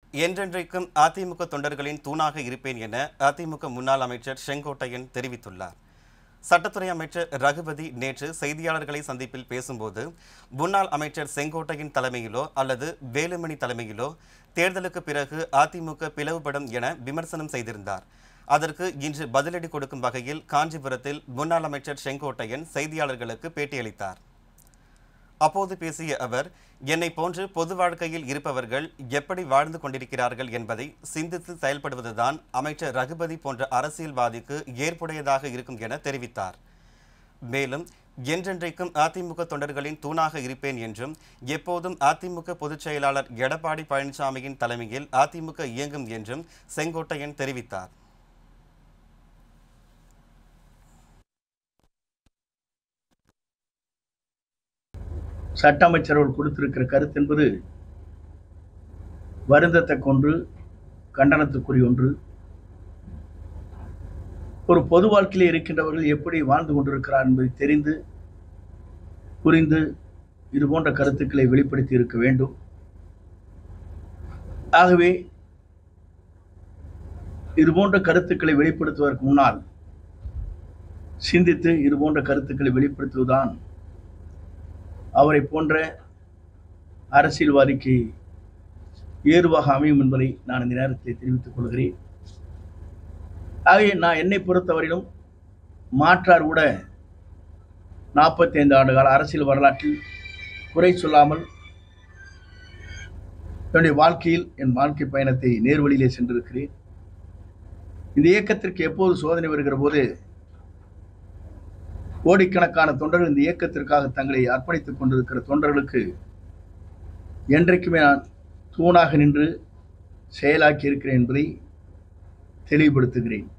என்றென்றைக்கும் அதிமுக தொண்டர்களின் தூணாக இருப்பேன் என அதிமுக முன்னாள் அமைச்சர் செங்கோட்டையன் தெரிவித்துள்ளார் சட்டத்துறை அமைச்சர் ரகுபதி நேற்று செய்தியாளர்களை சந்திப்பில் பேசும்போது முன்னாள் அமைச்சர் செங்கோட்டையின் தலைமையிலோ அல்லது வேலுமணி தலைமையிலோ தேர்தலுக்கு பிறகு அதிமுக பிளவுபடும் என விமர்சனம் செய்திருந்தார் அதற்கு இன்று பதிலடி கொடுக்கும் வகையில் காஞ்சிபுரத்தில் முன்னாள் அமைச்சர் செங்கோட்டையன் செய்தியாளர்களுக்கு பேட்டியளித்தார் அப்போது பேசிய அவர் என்னை போன்று பொது வாழ்க்கையில் இருப்பவர்கள் எப்படி வாழ்ந்து கொண்டிருக்கிறார்கள் என்பதை சிந்தித்து செயல்படுவதுதான் அமைச்சர் ரகுபதி போன்ற அரசியல்வாதிக்கு ஏற்புடையதாக இருக்கும் என தெரிவித்தார் மேலும் என்றென்றைக்கும் அதிமுக தொண்டர்களின் தூணாக இருப்பேன் என்றும் எப்போதும் அதிமுக பொதுச் செயலாளர் எடப்பாடி பழனிசாமியின் தலைமையில் அதிமுக இயங்கும் என்றும் செங்கோட்டையன் தெரிவித்தார் சட்ட அமைச்சர்கள் கொடுத்திருக்கிற கருத்து என்பது வருந்தத்தக்க ஒன்று கண்டனத்துக்குரிய ஒன்று ஒரு பொது வாழ்க்கையில் இருக்கின்றவர்கள் எப்படி வாழ்ந்து கொண்டிருக்கிறார் என்பதை தெரிந்து புரிந்து இது போன்ற கருத்துக்களை வெளிப்படுத்தி இருக்க வேண்டும் ஆகவே இது போன்ற கருத்துக்களை வெளிப்படுத்துவதற்கு முன்னால் சிந்தித்து இது போன்ற கருத்துக்களை வெளிப்படுத்துவதுதான் அவரை போன்ற அரசியல்வாதிக்கு ஏதுவாக அமையும் என்பதை நான் இந்த நேரத்தில் தெரிவித்துக் கொள்கிறேன் ஆகவே நான் என்னை பொறுத்தவரையிலும் மாற்றார் கூட நாற்பத்தி ஐந்து ஆண்டு கால அரசியல் வரலாற்றில் குறை சொல்லாமல் என்னுடைய வாழ்க்கையில் என் வாழ்க்கை பயணத்தை நேர்வழியிலே சென்றிருக்கிறேன் இந்த இயக்கத்திற்கு எப்போது சோதனை வருகிற போது கோடிக்கணக்கான தொண்டர்கள் இந்த இயக்கத்திற்காக தங்களை அர்ப்பணித்துக் கொண்டிருக்கிற தொண்டர்களுக்கு என்றைக்குமே நான் தூணாக நின்று செயலாக்கி இருக்கிறேன் என்பதை தெளிவுபடுத்துகிறேன்